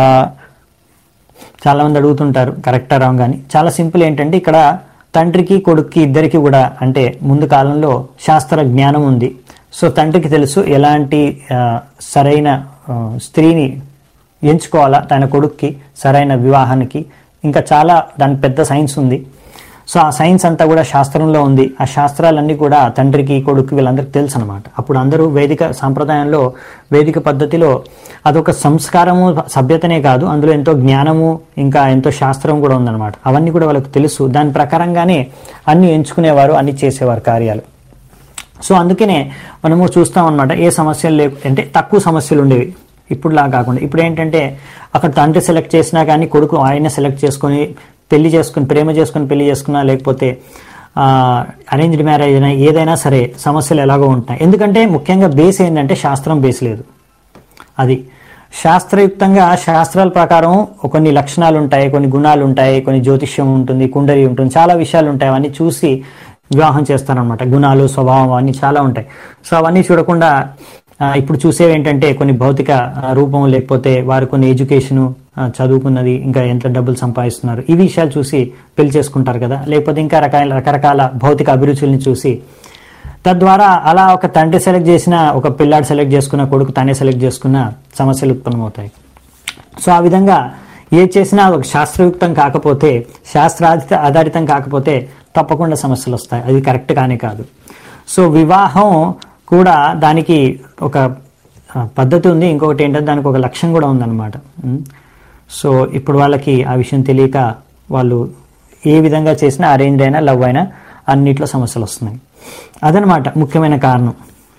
చాలామంది అడుగుతుంటారు కరెక్టా రాంగ్ కానీ చాలా సింపుల్ ఏంటంటే ఇక్కడ తండ్రికి కొడుక్కి ఇద్దరికి కూడా అంటే ముందు కాలంలో శాస్త్ర జ్ఞానం ఉంది సో తండ్రికి తెలుసు ఎలాంటి ఆ, సరైన ఆ, స్త్రీని ఎంచుకోవాలా తన కొడుక్కి సరైన వివాహానికి ఇంకా చాలా దానికి పెద్ద సైన్స్ ఉంది సో ఆ సైన్స్ అంతా కూడా శాస్త్రంలో ఉంది ఆ శాస్త్రాలన్నీ కూడా తండ్రికి కొడుకు వీళ్ళందరికీ తెలుసు అనమాట అప్పుడు అందరూ వేదిక సాంప్రదాయంలో వేదిక పద్ధతిలో అదొక సంస్కారము సభ్యతనే కాదు అందులో ఎంతో జ్ఞానము ఇంకా ఎంతో శాస్త్రం కూడా ఉందన్నమాట అవన్నీ కూడా వాళ్ళకి తెలుసు దాని ప్రకారంగానే అన్ని ఎంచుకునేవారు అన్ని చేసేవారు కార్యాలు సో అందుకనే మనము చూస్తాం అనమాట ఏ సమస్యలు లేకు అంటే తక్కువ సమస్యలు ఉండేవి ఇప్పుడులా కాకుండా ఇప్పుడు ఏంటంటే అక్కడ తండ్రి సెలెక్ట్ చేసినా కానీ కొడుకు ఆయన సెలెక్ట్ చేసుకొని పెళ్లి చేసుకుని ప్రేమ చేసుకుని పెళ్లి చేసుకున్నా లేకపోతే అరేంజ్డ్ మ్యారేజ్ అయినా ఏదైనా సరే సమస్యలు ఎలాగో ఉంటాయి ఎందుకంటే ముఖ్యంగా బేస్ ఏంటంటే శాస్త్రం బేస్ లేదు అది శాస్త్రయుక్తంగా శాస్త్రాల ప్రకారం కొన్ని లక్షణాలు ఉంటాయి కొన్ని గుణాలు ఉంటాయి కొన్ని జ్యోతిష్యం ఉంటుంది కుండలి ఉంటుంది చాలా విషయాలు ఉంటాయి అవన్నీ చూసి వివాహం చేస్తారనమాట గుణాలు స్వభావం అవన్నీ చాలా ఉంటాయి సో అవన్నీ చూడకుండా ఆ, ఇప్పుడు చూసేవి ఏంటంటే కొన్ని భౌతిక ఆ, రూపం లేకపోతే వారు కొన్ని ఎడ్యుకేషను చదువుకున్నది ఇంకా ఎంత డబ్బులు సంపాదిస్తున్నారు ఈ విషయాలు చూసి పెళ్లి చేసుకుంటారు కదా లేకపోతే ఇంకా రకాల రకరకాల భౌతిక అభిరుచుల్ని చూసి తద్వారా అలా ఒక తండ్రి సెలెక్ట్ చేసిన ఒక పిల్లాడు సెలెక్ట్ చేసుకున్న కొడుకు తనే సెలెక్ట్ చేసుకున్న సమస్యలు ఉత్పన్నమవుతాయి సో ఆ విధంగా ఏ చేసినా ఒక శాస్త్రయుక్తం కాకపోతే శాస్త్రాధిత ఆధారితం కాకపోతే తప్పకుండా సమస్యలు వస్తాయి అది కరెక్ట్ కానే కాదు సో వివాహం కూడా దానికి ఒక ఆ, పద్ధతి ఉంది ఇంకొకటి ఏంటంటే దానికి ఒక లక్ష్యం కూడా ఉందన్నమాట ఉం. సో ఇప్పుడు వాళ్ళకి ఆ విషయం తెలియక వాళ్ళు ఏ విధంగా చేసినా అరేంజ్ అయినా లవ్ అయినా అన్నిట్లో సమస్యలు వస్తున్నాయి అదనమాట ముఖ్యమైన కారణం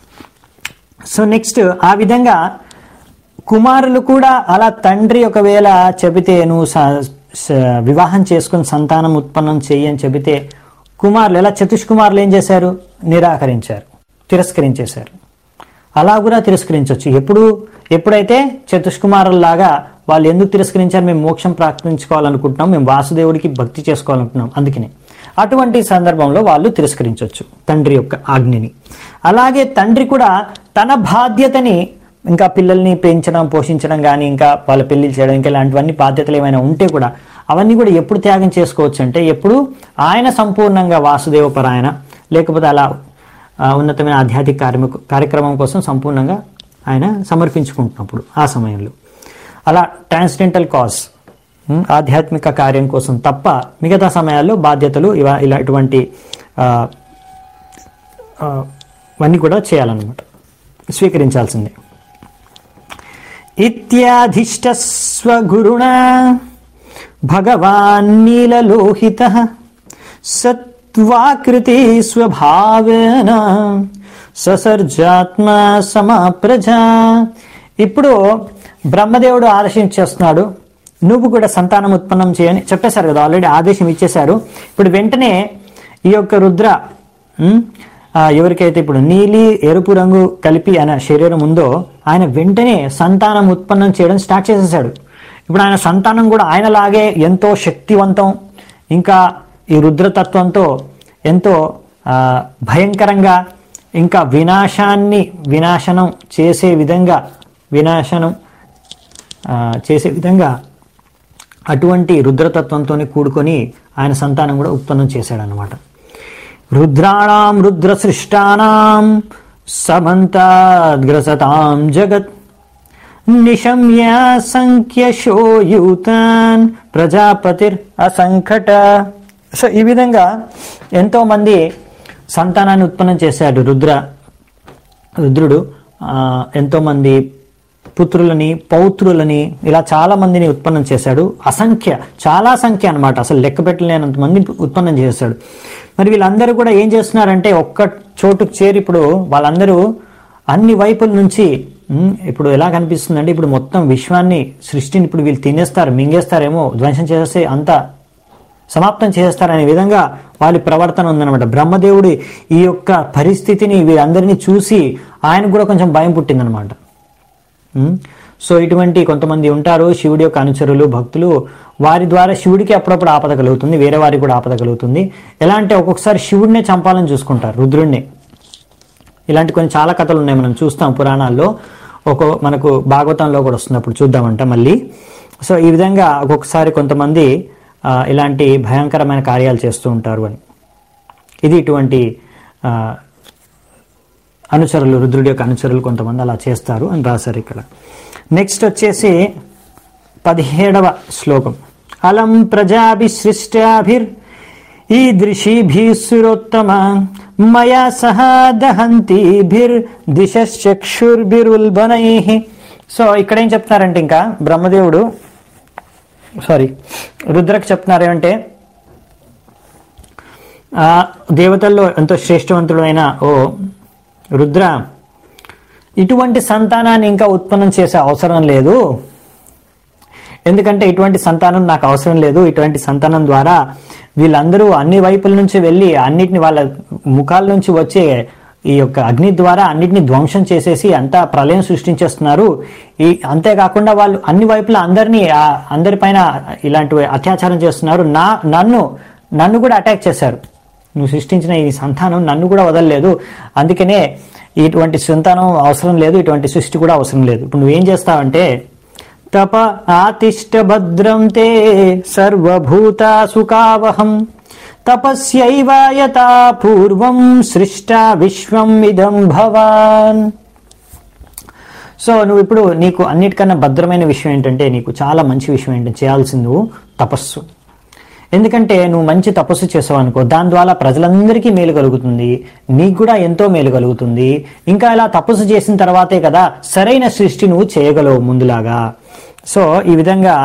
సో నెక్స్ట్ ఆ విధంగా కుమారులు కూడా అలా తండ్రి ఒకవేళ చెబితే నువ్వు స- స- వివాహం చేసుకుని సంతానం ఉత్పన్నం చెయ్యి అని చెబితే కుమారులు ఎలా చతుష్కుమారులు ఏం చేశారు నిరాకరించారు తిరస్కరించేశారు అలా కూడా తిరస్కరించవచ్చు ఎప్పుడు ఎప్పుడైతే చతుష్కుమారుల్లాగా వాళ్ళు ఎందుకు తిరస్కరించారు మేము మోక్షం ప్రాప్తించుకోవాలనుకుంటున్నాం మేము వాసుదేవుడికి భక్తి చేసుకోవాలనుకుంటున్నాం అందుకనే అటువంటి సందర్భంలో వాళ్ళు తిరస్కరించవచ్చు తండ్రి యొక్క ఆజ్ఞని అలాగే తండ్రి కూడా తన బాధ్యతని ఇంకా పిల్లల్ని పెంచడం పోషించడం కానీ ఇంకా వాళ్ళ పెళ్లి చేయడం ఇంకా ఇలాంటివన్నీ బాధ్యతలు ఏమైనా ఉంటే కూడా అవన్నీ కూడా ఎప్పుడు త్యాగం చేసుకోవచ్చు అంటే ఎప్పుడు ఆయన సంపూర్ణంగా వాసుదేవ పరాయణ లేకపోతే అలా ఆ, ఉన్నతమైన ఆధ్యాత్మిక కార్యమ కార్యక్రమం కోసం సంపూర్ణంగా ఆయన సమర్పించుకుంటున్నప్పుడు ఆ సమయంలో అలా ట్రాన్స్డెంటల్ కాజ్ ఉమ్, ఆధ్యాత్మిక కార్యం కోసం తప్ప మిగతా సమయాల్లో బాధ్యతలు ఇవ ఇలా ఇటువంటి ఆ, ఆ, ఇవన్నీ కూడా చేయాలన్నమాట స్వీకరించాల్సిందే ఇత్యాధిష్టస్వగురుణ భగవాన్ నీలలోహిత సత్వాకృతి స్వభావేన ససర్జాత్మ సమాప్రజ ఇప్పుడు బ్రహ్మదేవుడు ఆదేశించేస్తున్నాడు నువ్వు కూడా సంతానం ఉత్పన్నం చేయని చెప్పేశారు కదా ఆల్రెడీ ఆదేశం ఇచ్చేశారు ఇప్పుడు వెంటనే ఈ యొక్క రుద్ర ఉమ్, ఆ, ఎవరికైతే ఇప్పుడు నీలి ఎరుపు రంగు కలిపి ఆయన శరీరం ఉందో ఆయన వెంటనే సంతానం ఉత్పన్నం చేయడం స్టార్ట్ చేసేసాడు ఇప్పుడు ఆయన సంతానం కూడా ఆయనలాగే ఎంతో శక్తివంతం ఇంకా ఈ రుద్రతత్వంతో ఎంతో ఆ, భయంకరంగా ఇంకా వినాశాన్ని వినాశనం చేసే విధంగా వినాశనం ఆ, చేసే విధంగా అటువంటి రుద్రతత్వంతో కూడుకొని ఆయన సంతానం కూడా ఉత్పన్నం చేశాడనమాట రుద్రాణం రుద్ర సృష్టానాం సమంతాగ్రసతాం జగత్ నిశమ్య సంఖ్యశో యూతాన్ ప్రజాపతిర్ అసంకట సో ఈ విధంగా ఎంతో మంది సంతానాన్ని ఉత్పన్నం చేశాడు రుద్ర రుద్రుడు ఆ, ఎంతో మంది పుత్రులని పౌత్రులని ఇలా చాలా మందిని ఉత్పన్నం చేశాడు అసంఖ్య చాలా సంఖ్య అన్నమాట అసలు లెక్క పెట్టలేనంత మంది ఉత్పన్నం చేశాడు మరి వీళ్ళందరూ కూడా ఏం చేస్తున్నారంటే ఒక్క చోటుకు చేరి ఇప్పుడు వాళ్ళందరూ అన్ని వైపుల నుంచి ఉమ్, ఇప్పుడు ఎలా కనిపిస్తుందంటే ఇప్పుడు మొత్తం విశ్వాన్ని సృష్టిని ఇప్పుడు వీళ్ళు తినేస్తారు మింగేస్తారేమో ధ్వంసం చేసేస్తే అంతా సమాప్తం చేస్తారనే విధంగా వాళ్ళ ప్రవర్తన ఉందన్నమాట బ్రహ్మదేవుడి ఈ యొక్క పరిస్థితిని వీరందరినీ చూసి ఆయనకు కూడా కొంచెం భయం పుట్టిందనమాట ఉమ్, సో ఇటువంటి కొంతమంది ఉంటారు శివుడి యొక్క అనుచరులు భక్తులు వారి ద్వారా శివుడికి అప్పుడప్పుడు ఆపద కలుగుతుంది వేరే వారికి కూడా ఆపద కలుగుతుంది ఎలా అంటే ఒక్కొక్కసారి శివుడినే చంపాలని చూసుకుంటారు రుద్రుడిని ఇలాంటి కొన్ని చాలా కథలు ఉన్నాయి మనం చూస్తాం పురాణాల్లో ఒక మనకు భాగవతంలో కూడా వస్తుంది అప్పుడు చూద్దామంట మళ్ళీ సో ఈ విధంగా ఒక్కొక్కసారి కొంతమంది ఆ, ఇలాంటి భయంకరమైన కార్యాలు చేస్తూ ఉంటారు అని ఇది ఇటువంటి ఆ, అనుచరులు రుద్రుడి యొక్క అనుచరులు కొంతమంది అలా చేస్తారు అని రాశారు ఇక్కడ నెక్స్ట్ వచ్చేసి పదిహేడవ శ్లోకం అలం ప్రజాభిసృష్టాభిర్ ఈదృశీభిసురోత్తమ మయా సహ దహంతిభిర్ దిశశ్చక్షుర్భిరుల్బనై సో ఇక్కడ ఏం చెప్తున్నారంటే ఇంకా బ్రహ్మదేవుడు సారీ రుద్రకు చెప్తున్నారు ఏమంటే ఆ దేవతల్లో ఎంతో శ్రేష్టవంతుడు అయిన ఓ రుద్ర ఇటువంటి సంతానాన్ని ఇంకా ఉత్పన్నం చేసే అవసరం లేదు ఎందుకంటే ఇటువంటి సంతానం నాకు అవసరం లేదు ఇటువంటి సంతానం ద్వారా వీళ్ళందరూ అన్ని వైపుల నుంచి వెళ్ళి అన్నిటిని వాళ్ళ ముఖాల నుంచి వచ్చే ఈ యొక్క అగ్ని ద్వారా అన్నిటిని ధ్వంసం చేసేసి అంతా ప్రళయం సృష్టించేస్తున్నారు ఈ అంతేకాకుండా వాళ్ళు అన్ని వైపులా అందరినీ ఆ అందరిపైన ఇలాంటి అత్యాచారం చేస్తున్నారు నా నన్ను నన్ను కూడా అటాక్ చేశారు నువ్వు సృష్టించిన ఈ సంతానం నన్ను కూడా వదలలేదు అందుకనే ఇటువంటి సంతానం అవసరం లేదు ఇటువంటి సృష్టి కూడా అవసరం లేదు ఇప్పుడు నువ్వేం చేస్తావంటే తప ఆతిష్ట భద్రం తే సర్వభూత సుఖావహం తపస్యైవ యథా పూర్వం సృష్ట విశ్వం ఇదం భవాన్ సో నువ్వు ఇప్పుడు నీకు అన్నిటికన్నా భద్రమైన విషయం ఏంటంటే నీకు చాలా మంచి విషయం ఏంటంటే చేయాల్సింది నువ్వు తపస్సు ఎందుకంటే నువ్వు మంచి తపస్సు చేసావు అనుకో దాని ద్వారా ప్రజలందరికీ మేలు కలుగుతుంది నీకు కూడా ఎంతో మేలు కలుగుతుంది ఇంకా ఇలా తపస్సు చేసిన తర్వాతే కదా సరైన సృష్టి నువ్వు చేయగలవు ముందులాగా సో ఈ విధంగా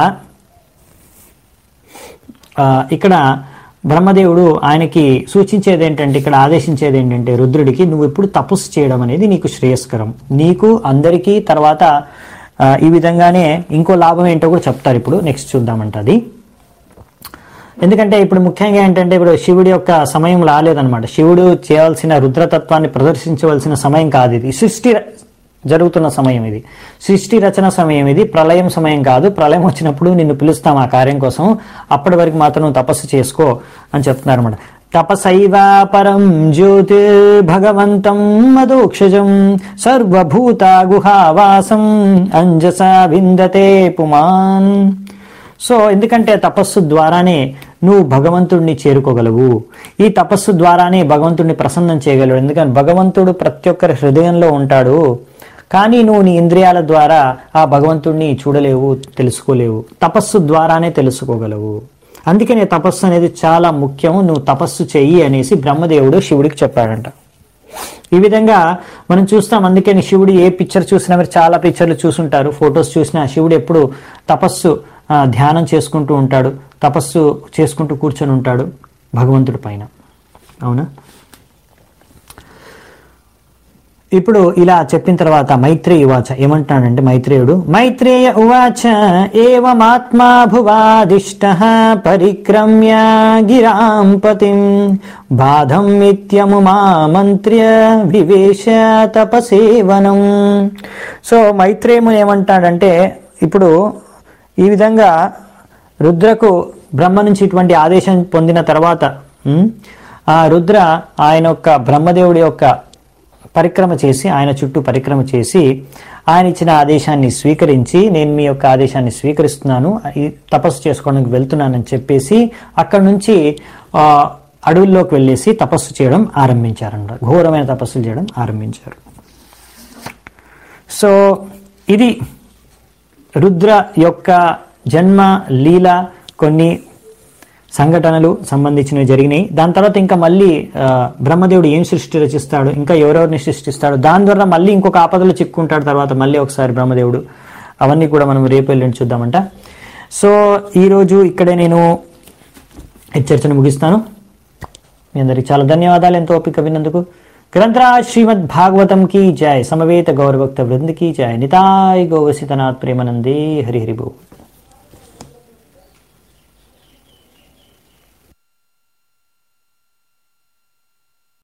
ఆ, ఇక్కడ బ్రహ్మదేవుడు ఆయనకి సూచించేది ఏంటంటే ఇక్కడ ఆదేశించేది ఏంటంటే రుద్రుడికి నువ్వు ఇప్పుడు తపస్సు చేయడం అనేది నీకు శ్రేయస్కరం నీకు అందరికీ తర్వాత ఆ, ఈ విధంగానే ఇంకో లాభం ఏంటో కూడా చెప్తారు ఇప్పుడు నెక్స్ట్ చూద్దామంట అది ఎందుకంటే ఇప్పుడు ముఖ్యంగా ఏంటంటే ఇప్పుడు శివుడి యొక్క సమయం రాలేదన్నమాట శివుడు చేయాల్సిన రుద్రతత్వాన్ని ప్రదర్శించవలసిన సమయం కాదు ఇది సృష్టి ర- జరుగుతున్న సమయం ఇది సృష్టి రచన సమయం ఇది ప్రళయం సమయం కాదు ప్రళయం వచ్చినప్పుడు నిన్ను పిలుస్తాం ఆ కార్యం కోసం అప్పటి వరకు మాత్రం నువ్వు తపస్సు చేసుకో అని చెప్తున్నారు అనమాట తపసైవ పరం జ్యోతి భగవంతం మదోక్షజం సర్వభూత గుహావాసం అంజస విందతే పుమాన్ సో ఎందుకంటే తపస్సు ద్వారానే నువ్వు భగవంతుడిని చేరుకోగలవు ఈ తపస్సు ద్వారానే భగవంతుడిని ప్రసన్నం చేయగలవు ఎందుకంటే భగవంతుడు ప్రతి ఒక్కరి హృదయంలో ఉంటాడు కానీ నువ్వు నీ ఇంద్రియాల ద్వారా ఆ భగవంతుడిని చూడలేవు తెలుసుకోలేవు తపస్సు ద్వారానే తెలుసుకోగలవు అందుకనే తపస్సు అనేది చాలా ముఖ్యం నువ్వు తపస్సు చెయ్యి అనేసి బ్రహ్మదేవుడు శివుడికి చెప్పాడంట ఈ విధంగా మనం చూస్తాం అందుకని శివుడు ఏ పిక్చర్ చూసినా మీరు చాలా పిక్చర్లు చూసుంటారు ఫొటోస్ చూసినా శివుడు ఎప్పుడు తపస్సు ఆ, ధ్యానం చేసుకుంటూ ఉంటాడు తపస్సు చేసుకుంటూ కూర్చొని ఉంటాడు భగవంతుడి పైన అవునా ఇప్పుడు ఇలా చెప్పిన తర్వాత మైత్రేయ ఉవాచ ఏమంటున్నాడంటే మైత్రేయుడు మైత్రేయ ఉవాచ ఏవమాత్మా భువాదిష్ట పరిక్రమ్య గిరాం పతిం బాధం నిత్యము మంత్ర్య వివేశ తపసేవనం సో మైత్రేయముని ఏమంటాడంటే ఇప్పుడు ఈ విధంగా రుద్రకు బ్రహ్మ నుంచి ఇటువంటి ఆదేశం పొందిన తర్వాత ఉమ్, ఆ రుద్ర ఆయన యొక్క బ్రహ్మదేవుడి యొక్క పరిక్రమ చేసి ఆయన చుట్టూ పరిక్రమ చేసి ఆయన ఇచ్చిన ఆదేశాన్ని స్వీకరించి నేను మీ యొక్క ఆదేశాన్ని స్వీకరిస్తున్నాను ఈ తపస్సు చేసుకోవడానికి వెళ్తున్నానని చెప్పేసి అక్కడ నుంచి ఆ, అడవుల్లోకి వెళ్ళేసి తపస్సు చేయడం ఆరంభించారన్నమాట ఘోరమైన తపస్సులు చేయడం ఆరంభించారు సో ఇది రుద్ర యొక్క జన్మ లీల కొన్ని సంఘటనలు సంబంధించినవి జరిగినాయి దాని తర్వాత ఇంకా మళ్ళీ ఆ, బ్రహ్మదేవుడు ఏం సృష్టి రచిస్తాడు ఇంకా ఎవరెవరిని సృష్టిస్తాడు దాని ద్వారా మళ్ళీ ఇంకొక ఆపదలో చిక్కుంటాడు తర్వాత మళ్ళీ ఒకసారి బ్రహ్మదేవుడు అవన్నీ కూడా మనం రేపు ఎల్లుండి చూద్దామంట సో ఈరోజు ఇక్కడే నేను ఈ చర్చను ముగిస్తాను మీ అందరికి చాలా ధన్యవాదాలు ఎంతో ఓపిక విన్నందుకు గ్రంథరాజ్ శ్రీమద్ భాగవతం की जय समवेत गौरभक्त वृंद की जय निताय गौवसितनाथ प्रेमानंदे हरि हरि बोल